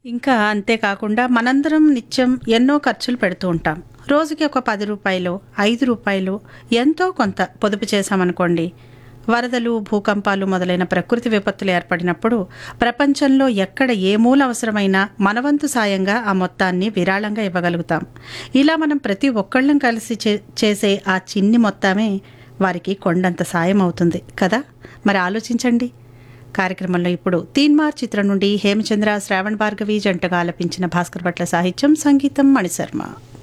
ఇంకా అంతేకాకుండా మనందరం నిత్యం ఎన్నో ఖర్చులు పెడుతూ ఉంటాం రోజుకి ఒక పది రూపాయలు ఐదు రూపాయలు ఎంతో కొంత పొదుపు చేశామనుకోండి వరదలు భూకంపాలు మొదలైన ప్రకృతి విపత్తులు ఏర్పడినప్పుడు ప్రపంచంలో ఎక్కడ ఏ మూల అవసరమైనా మనవంతు సాయంగా ఆ మొత్తాన్ని విరాళంగా ఇవ్వగలుగుతాం ఇలా మనం ప్రతి ఒక్కళ్ళం కలిసి చే- చేసే ఆ చిన్ని మొత్తమే వారికి కొండంత సాయం అవుతుంది కదా మరి ఆలోచించండి కార్యక్రమంలో ఇప్పుడు తీన్మార్ చిత్రం నుండి హేమచంద్ర శ్రావణ్ భార్గవి జంటగా ఆలపించిన భాస్కర్ భట్ల సాహిత్యం సంగీతం మణిశర్మ